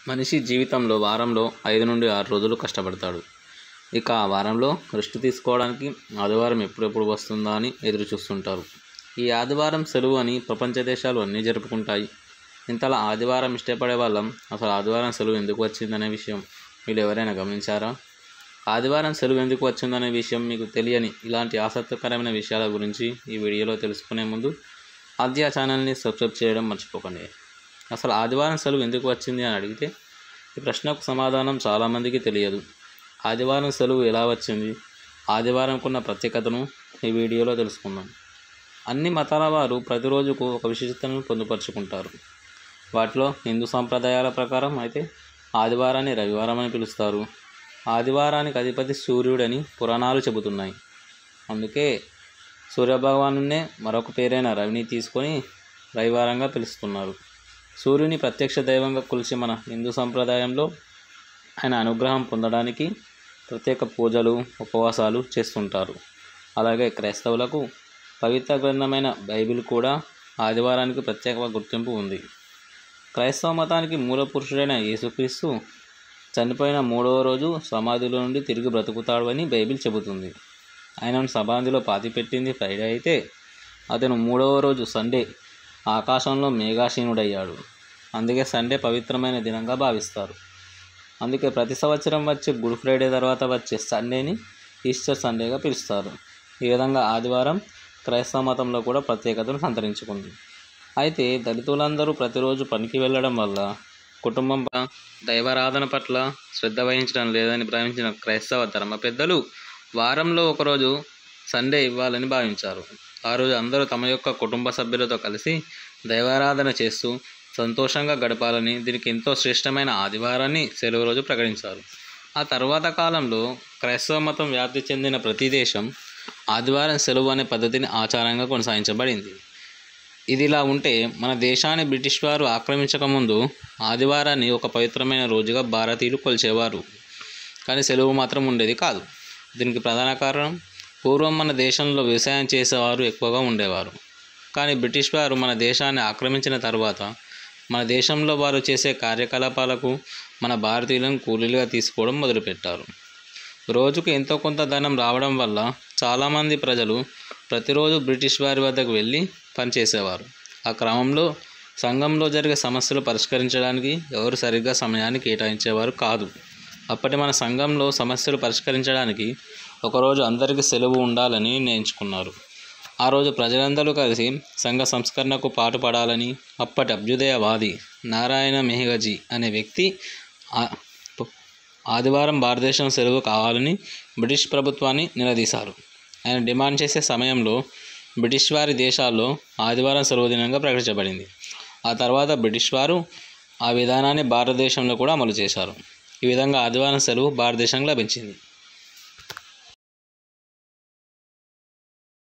మనిషి జీవితంలో వారంలో ఐదు నుండి ఆరు రోజులు కష్టపడతాడు ఇక ఆ వారంలో రెస్ట్ తీసుకోవడానికి ఆదివారం ఎప్పుడెప్పుడు వస్తుందా అని ఎదురు చూస్తుంటారు ఈ ఆదివారం సెలవు అని ప్రపంచ దేశాలు అన్నీ జరుపుకుంటాయి ఇంతలా ఆదివారం ఇష్టపడే వాళ్ళం అసలు ఆదివారం సెలవు ఎందుకు వచ్చిందనే విషయం మీరు ఎవరైనా గమనించారా ఆదివారం సెలవు ఎందుకు వచ్చిందనే విషయం మీకు తెలియని ఇలాంటి ఆసక్తికరమైన విషయాల గురించి ఈ వీడియోలో తెలుసుకునే ముందు ఆద్య ఛానల్ని సబ్స్క్రైబ్ చేయడం మర్చిపోకండి అసలు ఆదివారం సెలవు ఎందుకు వచ్చింది అని అడిగితే ఈ ప్రశ్నకు సమాధానం చాలామందికి తెలియదు ఆదివారం సెలవు ఎలా వచ్చింది ఆదివారంకున్న ప్రత్యేకతను ఈ వీడియోలో తెలుసుకుందాం అన్ని మతాల వారు ప్రతిరోజుకు ఒక విశిష్టతను పొందుపరుచుకుంటారు వాటిలో హిందూ సాంప్రదాయాల ప్రకారం అయితే ఆదివారాన్ని రవివారం అని పిలుస్తారు ఆదివారానికి అధిపతి సూర్యుడని పురాణాలు చెబుతున్నాయి అందుకే సూర్యభగవానునే మరొక పేరైన రవిని తీసుకొని రవివారంగా పిలుస్తున్నారు సూర్యుని ప్రత్యక్ష దైవంగా కొలిచి మన హిందూ సంప్రదాయంలో ఆయన అనుగ్రహం పొందడానికి ప్రత్యేక పూజలు ఉపవాసాలు చేస్తుంటారు అలాగే క్రైస్తవులకు పవిత్ర గ్రంథమైన బైబిల్ కూడా ఆదివారానికి ప్రత్యేక గుర్తింపు ఉంది క్రైస్తవ మతానికి మూల పురుషుడైన యేసుక్రీస్తు చనిపోయిన మూడవ రోజు సమాధిలో నుండి తిరిగి బ్రతుకుతాడు అని బైబిల్ చెబుతుంది ఆయనను సమాధిలో పాతిపెట్టింది ఫ్రైడే అయితే అతను మూడవ రోజు సండే ఆకాశంలో మేఘాశీనుడయ్యాడు అందుకే సండే పవిత్రమైన దినంగా భావిస్తారు అందుకే ప్రతి సంవత్సరం వచ్చే గుడ్ ఫ్రైడే తర్వాత వచ్చే సండేని ఈస్టర్ సండేగా పిలుస్తారు ఈ విధంగా ఆదివారం క్రైస్తవ మతంలో కూడా ప్రత్యేకతను సంతరించుకుంది అయితే దళితులందరూ ప్రతిరోజు పనికి వెళ్ళడం వల్ల కుటుంబం ప- దైవారాధన పట్ల శ్రద్ధ వహించడం లేదని భావించిన క్రైస్తవ ధర్మ పెద్దలు వారంలో ఒకరోజు సండే ఇవ్వాలని భావించారు ఆ రోజు అందరూ తమ యొక్క కుటుంబ సభ్యులతో కలిసి దైవారాధన చేస్తూ సంతోషంగా గడపాలని దీనికి ఎంతో శ్రేష్టమైన ఆదివారాన్ని సెలవు రోజు ప్రకటించారు ఆ తర్వాత కాలంలో క్రైస్తవ మతం వ్యాప్తి చెందిన ప్రతి దేశం ఆదివారం సెలవు అనే పద్ధతిని ఆచారంగా కొనసాగించబడింది ఇది ఇలా ఉంటే మన దేశాన్ని బ్రిటిష్ వారు ఆక్రమించకముందు ఆదివారాన్ని ఒక పవిత్రమైన రోజుగా భారతీయులు కొలిచేవారు కానీ సెలవు మాత్రం ఉండేది కాదు దీనికి ప్రధాన కారణం పూర్వం మన దేశంలో వ్యవసాయం చేసేవారు ఎక్కువగా ఉండేవారు కానీ బ్రిటిష్ వారు మన దేశాన్ని ఆక్రమించిన తర్వాత మన దేశంలో వారు చేసే కార్యకలాపాలకు మన భారతీయులను కూలీలుగా తీసుకోవడం మొదలుపెట్టారు రోజుకు ఎంతో కొంత ధనం రావడం వల్ల చాలామంది ప్రజలు ప్రతిరోజు బ్రిటిష్ వారి వద్దకు వెళ్ళి పనిచేసేవారు ఆ క్రమంలో సంఘంలో జరిగే సమస్యలు పరిష్కరించడానికి ఎవరు సరిగ్గా సమయాన్ని కేటాయించేవారు కాదు అప్పటి మన సంఘంలో సమస్యలు పరిష్కరించడానికి ఒకరోజు అందరికీ సెలవు ఉండాలని నిర్ణయించుకున్నారు ఆ రోజు ప్రజలందరూ కలిసి సంఘ సంస్కరణకు పాటుపడాలని అప్పటి అభ్యుదయవాది నారాయణ మెహగజీ అనే వ్యక్తి ఆ- ఆదివారం భారతదేశం సెలవు కావాలని బ్రిటిష్ ప్రభుత్వాన్ని నిలదీశారు ఆయన డిమాండ్ చేసే సమయంలో బ్రిటిష్ వారి దేశాల్లో ఆదివారం సెలవు దినంగా ప్రకటించబడింది ఆ తర్వాత బ్రిటిష్ వారు ఆ విధానాన్ని భారతదేశంలో కూడా అమలు చేశారు ఈ విధంగా ఆదివారం సెలవు భారతదేశంలో లభించింది